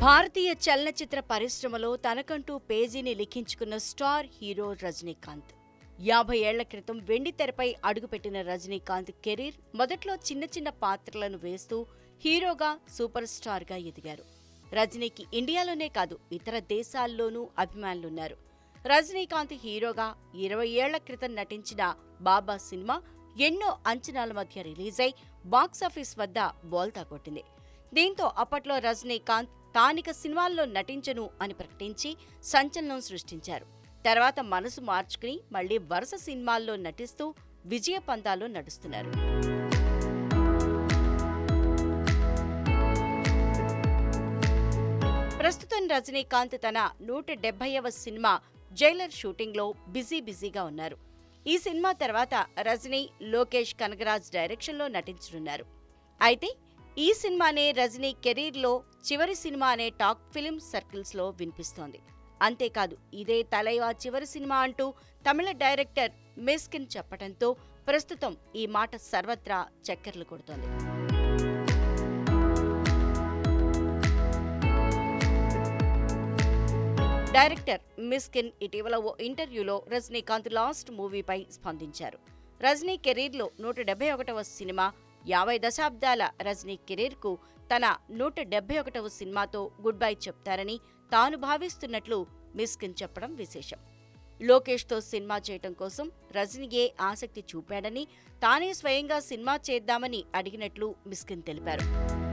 భారతీయ చలనచిత్ర పరిశ్రమలో తనకంటూ పేజీని లిఖించుకున్న స్టార్ హీరో రజనీకాంత్ యాభై ఏళ్ల క్రితం వెండి తెరపై అడుగుపెట్టిన రజనీకాంత్ కెరీర్ మొదట్లో చిన్న చిన్న పాత్రలను వేస్తూ హీరోగా సూపర్ స్టార్గా ఎదిగారు రజనీకి ఇండియాలోనే కాదు ఇతర దేశాల్లోనూ అభిమానులున్నారు రజనీకాంత్ హీరోగా ఇరవై ఏళ్ల క్రితం నటించిన బాబా సినిమా ఎన్నో అంచనాల మధ్య రిలీజ్ అయి బాక్సాఫీస్ వద్ద బోల్తా కొట్టింది దీంతో అప్పట్లో రజనీకాంత్ తానిక సినిమాల్లో నటించను అని ప్రకటించి సంచలనం సృష్టించారు తర్వాత మనసు మార్చుకుని మళ్లీ వరుస సినిమాల్లో నటిస్తూ విజయ పంతాల్లో నడుస్తున్నారు ప్రస్తుతం రజనీకాంత్ తన నూట డెబ్బైవ సినిమా జైలర్ షూటింగ్లో బిజీ బిజీగా ఉన్నారు ఈ సినిమా తర్వాత రజనీ లోకేష్ కనగరాజ్ డైరెక్షన్లో నటించనున్నారు అయితే ఈ సినిమానే రజనీ కెరీర్లో చివరి సినిమా అనే టాక్ ఫిలిం సర్కిల్స్లో వినిపిస్తోంది అంతేకాదు ఇదే తలైవా చివరి సినిమా అంటూ తమిళ డైరెక్టర్ మిస్కిన్ చెప్పడంతో ప్రస్తుతం ఈ మాట సర్వత్రా చక్కర్లు కొడుతోంది డైరెక్టర్ మిస్కిన్ ఇటీవల ఓ ఇంటర్వ్యూలో రజనీకాంత్ లాస్ట్ మూవీపై స్పందించారు రజనీ కెరీర్లో నూట డెబ్బై ఒకటవ సినిమా యాభై దశాబ్దాల రజనీ కెరీర్కు తన నూట డెబ్బై ఒకటవ సినిమాతో గుడ్ బై చెప్తారని తాను భావిస్తున్నట్లు మిస్కిన్ చెప్పడం విశేషం లోకేష్తో సినిమా చేయటం కోసం రజనీయే ఆసక్తి చూపాడని తానే స్వయంగా సినిమా చేద్దామని అడిగినట్లు మిస్కిన్ తెలిపారు